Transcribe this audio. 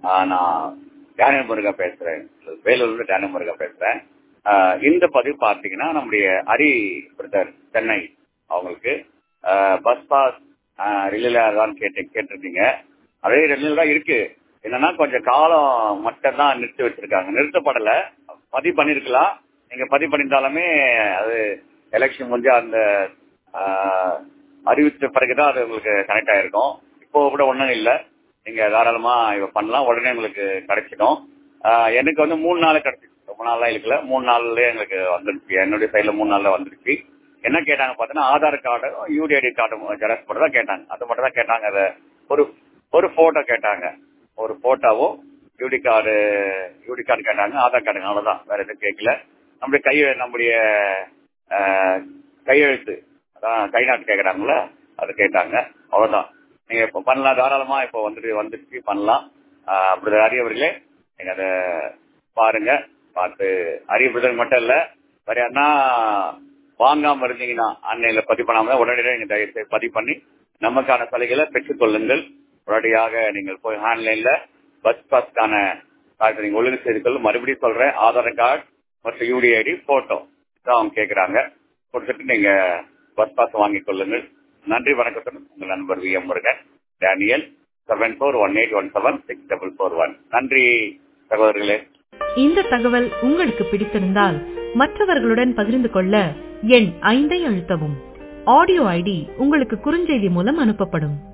ஆஹ் நான் டேனியல் முருகா பேசுறேன் வேலூர்ல டேனியல் முருகா பேசுறேன் ஆஹ் இந்த பதிவு பார்த்தீங்கன்னா நம்முடைய ஹரி பிரதர் சென்னை அவங்களுக்கு பஸ் பாஸ் ரிலே தான் கேட்டு கேட்டிருக்கீங்க அதே ரிலே தான் இருக்கு என்னன்னா கொஞ்சம் காலம் மட்டும் தான் நிறுத்தி வச்சிருக்காங்க நிறுத்தப்படல பதிவு பண்ணிருக்கலாம் நீங்க பதிவு பண்ணியிருந்தாலுமே அது எலெக்ஷன் முடிஞ்சு அந்த ஆஹ், அறிவிச்ச பிறகுதான் அது உங்களுக்கு கனெக்ட் ஆயிருக்கும் இப்போ கூட ஒண்ணும் இல்ல நீங்க தாராளமா இவ பண்ணலாம் உடனே உங்களுக்கு கிடைச்சிடும் ஆஹ், எனக்கு வந்து மூணு நாள் கிடைச்சிச்சு ரொம்ப நாள்லாம் இருக்கல மூணு நாள்லயே எங்களுக்கு வந்துருச்சு என்னுடைய சைட்ல மூணு நாள்ல வந்துருச்சு என்ன கேட்டாங்க பார்த்தீங்கன்னா ஆதார் கார்டும் யூடிஐடி கார்டும் ஜெராக்ஸ் மட்டும் தான் கேட்டாங்க அது மட்டும் தான் கேட்டாங்க அதை ஒரு ஒரு போட்டோ கேட்டாங்க ஒரு போட்டோவும் யூடி கார்டு யூடி கார்டு கேட்டாங்க ஆதார் கார்டு அவ்வளவுதான் வேற எதுவும் கேட்கல நம்முடைய கை நம்முடைய ஆஹ், கையெழுத்து அதான் கை நாட்டு கேக்குறாங்கல்ல அது கேட்டாங்க அவ்வளவுதான் நீங்க இப்ப பண்ணலாம் தாராளமா இப்ப வந்துட்டு வந்துருச்சு பண்ணலாம் ஆஹ், அப்படி அரியவர்களே நீங்க அதை பாருங்க பார்த்து அரியப்படுதல் மட்டும் இல்ல வேற யாருன்னா வாங்காம இருந்தீங்கன்னா ஆன்லைன்ல பதிவு பண்ணாம உடனடியாக நீங்க தயவு செய்து பதிவு பண்ணி நமக்கான சலுகைகளை பெற்றுக் கொள்ளுங்கள் உடனடியாக நீங்கள் போய் ஆன்லைன்ல பஸ் பாஸ்க்கான கார்டு நீங்க ஒழுங்கு செய்து கொள்ளும் மறுபடியும் சொல்றேன் ஆதார் கார்டு மற்றும் யூடிஐடி போட்டோ இதான் அவங்க கேக்குறாங்க கொடுத்துட்டு நீங்க பஸ் பாஸ் வாங்கிக் கொள்ளுங்கள் நன்றி வணக்கத்துடன் உங்கள் நண்பர் V M Murugan Daniel seven four one eight one seven six double four one நன்றி சகோதரர்களே இந்த தகவல் உங்களுக்கு பிடித்திருந்தால் மற்றவர்களுடன் பகிர்ந்து கொள்ள எண் ஐந்தை அழுத்தவும் ஆடியோ ஐடி உங்களுக்கு குறுஞ்செய்தி மூலம் அனுப்பப்படும்